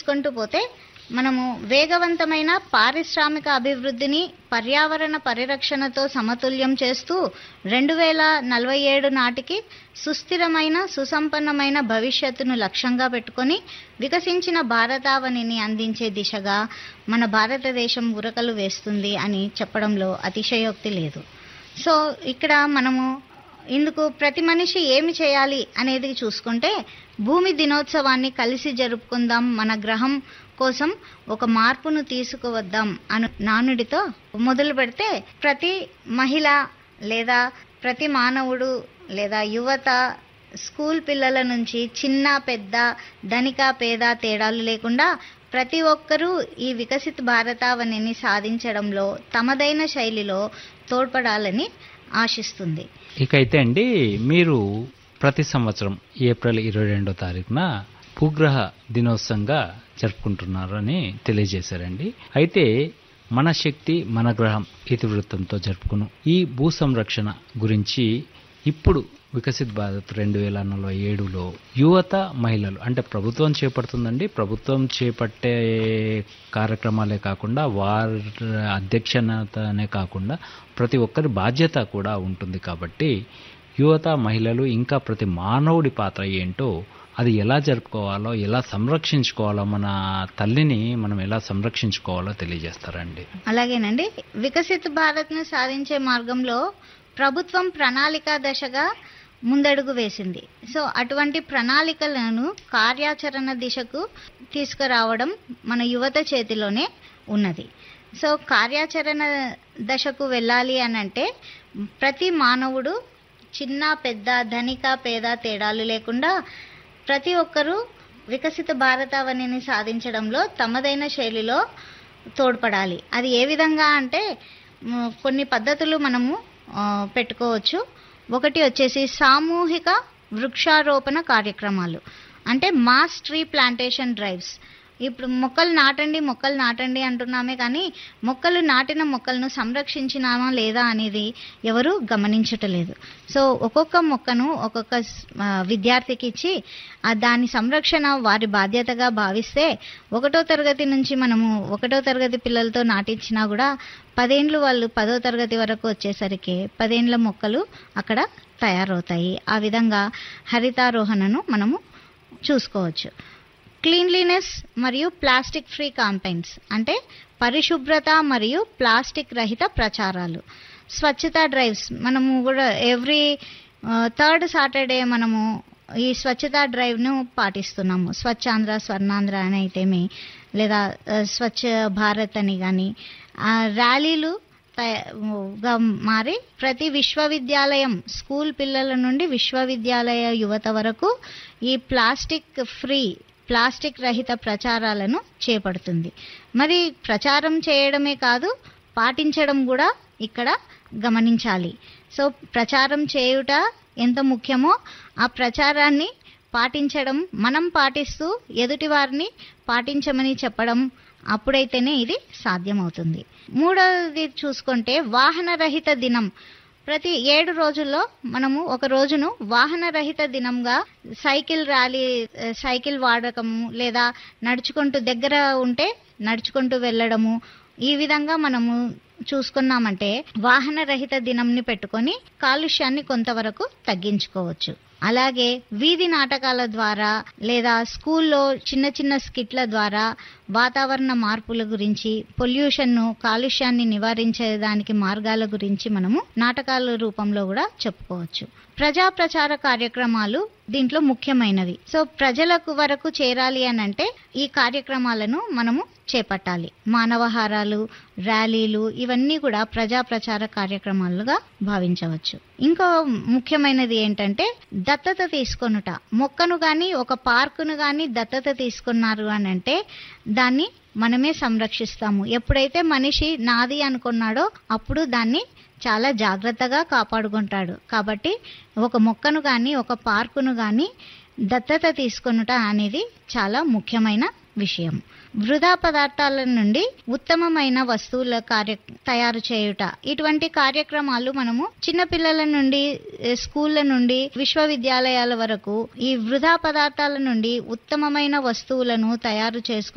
చూసుకుంటూ పోతే మనము వేగవంతమైన పారిశ్రామిక అభివృద్ధిని పర్యావరణ పరిరక్షణతో సమతుల్యం చేస్తూ రెండు వేల నలభై ఏడు నాటికి సుస్థిరమైన సుసంపన్నమైన భవిష్యత్తును లక్ష్యంగా పెట్టుకొని వికసించిన భారతావనిని అందించే దిశగా మన భారతదేశం ఉరకలు వేస్తుంది అని చెప్పడంలో అతిశయోక్తి లేదు సో ఇక్కడ మనము ఇందుకు ప్రతి మనిషి ఏమి చేయాలి అనేది చూసుకుంటే భూమి దినోత్సవాన్ని కలిసి జరుపుకుందాం మన గ్రహం కోసం ఒక మార్పును తీసుకువద్దాం అను నానుడితో మొదలు పెడితే ప్రతి మహిళ లేదా ప్రతి మానవుడు లేదా యువత స్కూల్ పిల్లల నుంచి చిన్న పెద్ద ధనిక పేద తేడాలు లేకుండా ప్రతి ఒక్కరూ ఈ వికసిత భారతావనిని సాధించడంలో తమదైన శైలిలో తోడ్పడాలని ఆశిస్తుంది ఇకైతే అండి మీరు ప్రతి సంవత్సరం ఏప్రిల్ ఇరవై రెండో తారీఖున భూగ్రహ దినోత్సవంగా జరుపుకుంటున్నారని తెలియజేశారండి అయితే మన శక్తి మన గ్రహం ఇతివృత్తంతో జరుపుకును ఈ భూ సంరక్షణ గురించి ఇప్పుడు వికసిత్ భారత్ రెండు వేల నలభై ఏడులో యువత మహిళలు అంటే ప్రభుత్వం చేపడుతుందండి ప్రభుత్వం చేపట్టే కార్యక్రమాలే కాకుండా వారి అధ్యక్షతనే కాకుండా ప్రతి ఒక్కరి బాధ్యత కూడా ఉంటుంది కాబట్టి యువత మహిళలు ఇంకా ప్రతి మానవుడి పాత్ర ఏంటో అది ఎలా జరుపుకోవాలో ఎలా సంరక్షించుకోవాలో మన తల్లిని మనం ఎలా సంరక్షించుకోవాలో తెలియజేస్తారండి అలాగేనండి వికసిత భారత్ను సాధించే మార్గంలో ప్రభుత్వం ప్రణాళిక దశగా ముందడుగు వేసింది సో అటువంటి ప్రణాళికలను కార్యాచరణ దిశకు తీసుకురావడం మన యువత చేతిలోనే ఉన్నది సో కార్యాచరణ దశకు వెళ్ళాలి అని అంటే ప్రతి మానవుడు చిన్న పెద్ద ధనిక పేద తేడాలు లేకుండా ప్రతి ఒక్కరూ వికసిత భారతావనిని సాధించడంలో తమదైన శైలిలో తోడ్పడాలి అది ఏ విధంగా అంటే మ్, కొన్ని పద్ధతులు మనము ఆ, పెట్టుకోవచ్చు ఒకటి వచ్చేసి సామూహిక వృక్షారోపణ కార్యక్రమాలు అంటే మాస్ ట్రీ ప్లాంటేషన్ డ్రైవ్స్ ఇప్పుడు మొక్కలు నాటండి మొక్కలు నాటండి అంటున్నామే కానీ మొక్కలు నాటిన మొక్కలను సంరక్షించినామా లేదా అనేది ఎవరు గమనించటలేదు సో ఒక్కొక్క మొక్కను ఒక్కొక్క స్- ఆ, విద్యార్థికి ఇచ్చి ఆ దాని సంరక్షణ వారి బాధ్యతగా భావిస్తే ఒకటో తరగతి నుంచి మనము ఒకటో తరగతి పిల్లలతో నాటించినా కూడా పదేండ్లు వాళ్ళు పదో తరగతి వరకు వచ్చేసరికి పదేండ్ల మొక్కలు అక్కడ తయారవుతాయి ఆ విధంగా హరితారోహణను మనము చూసుకోవచ్చు క్లీన్లీనెస్ మరియు ప్లాస్టిక్ ఫ్రీ కాంపెయిన్స్ అంటే పరిశుభ్రత మరియు ప్లాస్టిక్ రహిత ప్రచారాలు స్వచ్ఛతా డ్రైవ్స్ మనము కూడా ఎవ్రీ థర్డ్ సాటర్డే మనము ఈ స్వచ్ఛతా డ్రైవ్ను పాటిస్తున్నాము స్వచ్ఛాంధ్ర స్వర్ణాంధ్ర అని అయితేమి లేదా ఆ, స్వచ్ఛ భారత్ అని కానీ ర్యాలీలు తయ- గా మారి ప్రతి విశ్వవిద్యాలయం స్కూల్ పిల్లల నుండి విశ్వవిద్యాలయ యువత వరకు ఈ ప్లాస్టిక్ ఫ్రీ ప్లాస్టిక్ రహిత ప్రచారాలను చేపడుతుంది మరి ప్రచారం చేయడమే కాదు పాటించడం కూడా ఇక్కడ గమనించాలి సో ప్రచారం చేయుట ఎంత ముఖ్యమో ఆ ప్రచారాన్ని పాటించడం మనం పాటిస్తూ ఎదుటి వారిని పాటించమని చెప్పడం అప్పుడైతేనే ఇది సాధ్యమవుతుంది మూడవది చూసుకుంటే వాహన రహిత దినం ప్రతి ఏడు రోజుల్లో మనము ఒక రోజును వాహన రహిత దినంగా సైకిల్ ర్యాలీ ఆ, సైకిల్ వాడకము లేదా నడుచుకుంటూ దగ్గర ఉంటే నడుచుకుంటూ వెళ్ళడము ఈ విధంగా మనము చూసుకున్నామంటే వాహన రహిత దినంని పెట్టుకొని కాలుష్యాన్ని కొంతవరకు తగ్గించుకోవచ్చు అలాగే వీధి నాటకాల ద్వారా లేదా స్కూల్లో చిన్న చిన్న స్కిట్ల ద్వారా వాతావరణ మార్పుల గురించి పొల్యూషన్ను కాలుష్యాన్ని నివారించేదానికి మార్గాల గురించి మనము నాటకాల రూపంలో కూడా చెప్పుకోవచ్చు ప్రజా ప్రచార కార్యక్రమాలు దీంట్లో ముఖ్యమైనవి సో ప్రజలకు వరకు చేరాలి అని అంటే ఈ కార్యక్రమాలను మనము చేపట్టాలి మానవహారాలు ర్యాలీలు ఇవన్నీ కూడా ప్రజా ప్రచార కార్యక్రమాలుగా భావించవచ్చు ఇంకో ముఖ్యమైనది ఏంటంటే దత్తత తీసుకొనుట మొక్కను గాని ఒక పార్కును గాని దత్తత తీసుకున్నారు అని అంటే దాన్ని మనమే సంరక్షిస్తాము ఎప్పుడైతే మనిషి నాది అనుకున్నాడో అప్పుడు దాన్ని చాలా జాగ్రత్తగా కాపాడుకుంటాడు కాబట్టి ఒక మొక్కను కానీ ఒక పార్కును కానీ దత్తత తీసుకొనుట అనేది చాలా ముఖ్యమైన విషయం వృధా పదార్థాల నుండి ఉత్తమమైన వస్తువుల కార్య తయారు చేయుట ఇటువంటి కార్యక్రమాలు మనము చిన్నపిల్లల నుండి ఏ, స్కూళ్ళ నుండి విశ్వవిద్యాలయాల వరకు ఈ వృధా పదార్థాల నుండి ఉత్తమమైన వస్తువులను తయారు చేసుకు